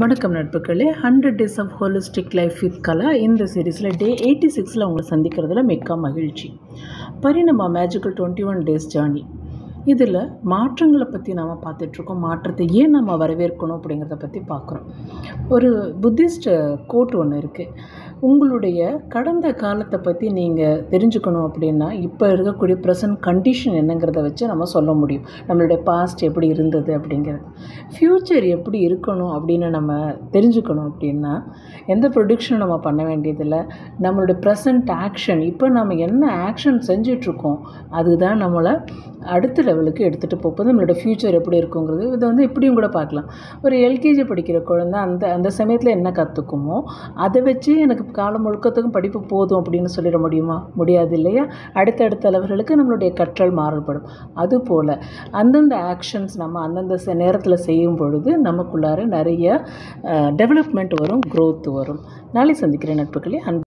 வணக்கம் நட்புகளே hundred days of holistic life with Kala இந்த சீரீஸில் டே எயிட்டி சிக்ஸில் உங்களை சந்திக்கிறதுல மிக்க மகிழ்ச்சி பரிணமா magical twenty one days journey இதில் மாற்றங்களை பற்றி நாம் பார்த்துட்ருக்கோம் மாற்றத்தை ஏன் நம்ம வரவேற்கணும் அப்படிங்கிறத பற்றி பார்க்குறோம் ஒரு புத்திஸ்ட் கோட் ஒன்று இருக்குது உங்களுடைய கடந்த காலத்தை பற்றி நீங்கள் தெரிஞ்சுக்கணும் அப்படின்னா இப்போ இருக்கக்கூடிய ப்ரெசன்ட் கண்டிஷன் என்னங்கிறத வச்சு நம்ம சொல்ல முடியும் நம்மளுடைய பாஸ்ட் எப்படி இருந்தது அப்படிங்கிறது ஃப்யூச்சர் எப்படி இருக்கணும் அப்படின்னு நம்ம தெரிஞ்சுக்கணும் அப்படின்னா எந்த ப்ரொடிக்ஷனும் நம்ம பண்ண வேண்டியதில்லை நம்மளுடைய ப்ரெசன்ட் ஆக்ஷன் இப்போ நம்ம என்ன ஆக்ஷன் செஞ்சிட்ருக்கோம் அதுதான் நம்மளை அடுத்த லெவலுக்கு எடுத்துகிட்டு போகுது நம்மளோட ஃப்யூச்சர் எப்படி இருக்குங்கிறது இதை வந்து இப்படியும் கூட பார்க்கலாம் ஒரு எல்கேஜி படிக்கிற குழந்தை அந்த அந்த சமயத்தில் என்ன கற்றுக்குமோ அதை வச்சு எனக்கு காலம் முழுக்கத்துக்கும் படிப்பு போதும் அப்படின்னு சொல்லிட முடியுமா முடியாது இல்லையா அடுத்தடுத்த லெவல்களுக்கு நம்மளுடைய கற்றல் மாறுபடும் அதுபோல் அந்தந்த ஆக்ஷன்ஸ் நம்ம அந்தந்த ச- நேரத்தில் செய்யும் பொழுது நமக்குள்ளார நிறைய டெவலப்மெண்ட் வரும் growth வரும் நாளை சந்திக்கிறேன் நட்புகளே அன்பு